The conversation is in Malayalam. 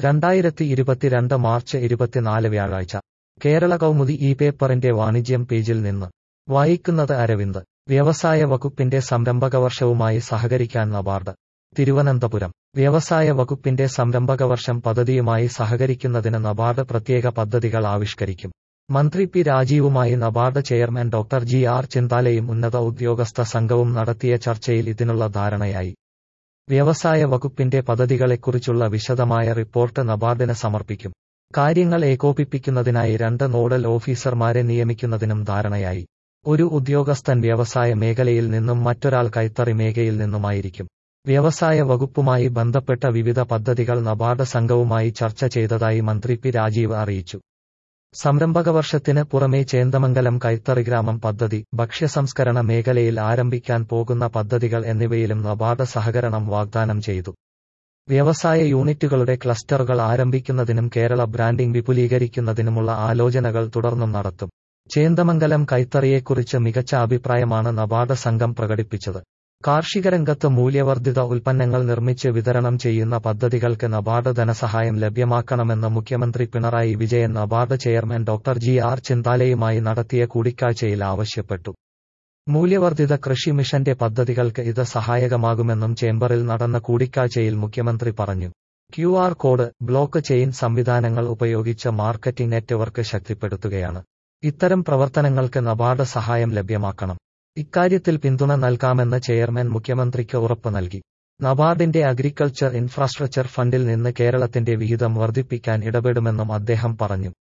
രണ്ടായിരത്തി ഇരുപത്തിരണ്ട് മാർച്ച് ഇരുപത്തിനാല് വ്യാഴാഴ്ച കേരള കൗമുദി ഈ പേപ്പറിന്റെ വാണിജ്യം പേജിൽ നിന്ന് വായിക്കുന്നത് അരവിന്ദ് വ്യവസായ വകുപ്പിന്റെ സംരംഭക വർഷവുമായി സഹകരിക്കാൻ നബാർഡ് തിരുവനന്തപുരം വ്യവസായ വകുപ്പിന്റെ സംരംഭക വർഷം പദ്ധതിയുമായി സഹകരിക്കുന്നതിന് നബാർഡ് പ്രത്യേക പദ്ധതികൾ ആവിഷ്കരിക്കും മന്ത്രി പി രാജീവുമായി NABARD chairman doctor G R ചിന്താലയും ഉന്നത ഉദ്യോഗസ്ഥ സംഘവും നടത്തിയ ചർച്ചയിൽ ഇതിനുള്ള ധാരണയായി വ്യവസായ വകുപ്പിന്റെ പദ്ധതികളെക്കുറിച്ചുള്ള വിശദമായ റിപ്പോർട്ട് നബാർഡിന് സമർപ്പിക്കും കാര്യങ്ങൾ ഏകോപിപ്പിക്കുന്നതിനായി രണ്ട് നോഡൽ ഓഫീസർമാരെ നിയമിക്കുന്നതിനും ധാരണയായി ഒരു ഉദ്യോഗസ്ഥൻ വ്യവസായ മേഖലയിൽ നിന്നും മറ്റൊരാൾ കൈത്തറി മേഖലയിൽ നിന്നുമായിരിക്കും വ്യവസായ വകുപ്പുമായി ബന്ധപ്പെട്ട വിവിധ പദ്ധതികൾ നബാർഡ് സംഘവുമായി ചർച്ച ചെയ്തതായി മന്ത്രി പി രാജീവ് അറിയിച്ചു സംരംഭക വർഷത്തിന് പുറമെ ചേന്ദമംഗലം കൈത്തറി ഗ്രാമം പദ്ധതി ഭക്ഷ്യസംസ്കരണ മേഖലയിൽ ആരംഭിക്കാൻ പോകുന്ന പദ്ധതികൾ എന്നിവയിലും നബാർഡ് സഹകരണം വാഗ്ദാനം ചെയ്തു വ്യവസായ യൂണിറ്റുകളുടെ ക്ലസ്റ്ററുകൾ ആരംഭിക്കുന്നതിനും കേരള ബ്രാൻഡിംഗ് വിപുലീകരിക്കുന്നതിനുമുള്ള ആലോചനകൾ തുടർന്നും നടത്തും ചേന്ദമംഗലം കൈത്തറിയെക്കുറിച്ച് മികച്ച അഭിപ്രായമാണ് നബാർഡ് സംഘം പ്രകടിപ്പിച്ചത് കാർഷിക രംഗത്ത് മൂല്യവർദ്ധിത ഉൽപ്പന്നങ്ങൾ നിർമ്മിച്ച് വിതരണം ചെയ്യുന്ന പദ്ധതികൾക്ക് നബാർഡ് ധനസഹായം ലഭ്യമാക്കണമെന്ന് മുഖ്യമന്ത്രി Pinarayi Vijayan NABARD chairman doctor G R ചിന്താലയുമായി നടത്തിയ കൂടിക്കാഴ്ചയിൽ ആവശ്യപ്പെട്ടു മൂല്യവർദ്ധിത കൃഷി മിഷന്റെ പദ്ധതികൾക്ക് ഇത് സഹായകമാകുമെന്നും ചേംബറിൽ നടന്ന കൂടിക്കാഴ്ചയിൽ മുഖ്യമന്ത്രി പറഞ്ഞു Q R code blockchain സംവിധാനങ്ങൾ ഉപയോഗിച്ച് മാർക്കറ്റിംഗ് നെറ്റ്വർക്ക് ശക്തിപ്പെടുത്തുകയാണ് ഇത്തരം പ്രവർത്തനങ്ങൾക്ക് നബാർഡ് സഹായം ലഭ്യമാക്കണം ഇക്കാര്യത്തിൽ പിന്തുണ നൽകാമെന്ന് ചെയർമാൻ മുഖ്യമന്ത്രിക്ക് ഉറപ്പ് നൽകി നബാർഡിന്റെ അഗ്രികൾച്ചർ ഇൻഫ്രാസ്ട്രക്ചർ ഫണ്ടിൽ നിന്ന് കേരളത്തിന്റെ വിഹിതം വർദ്ധിപ്പിക്കാൻ ഇടപെടുമെന്നും അദ്ദേഹം പറഞ്ഞു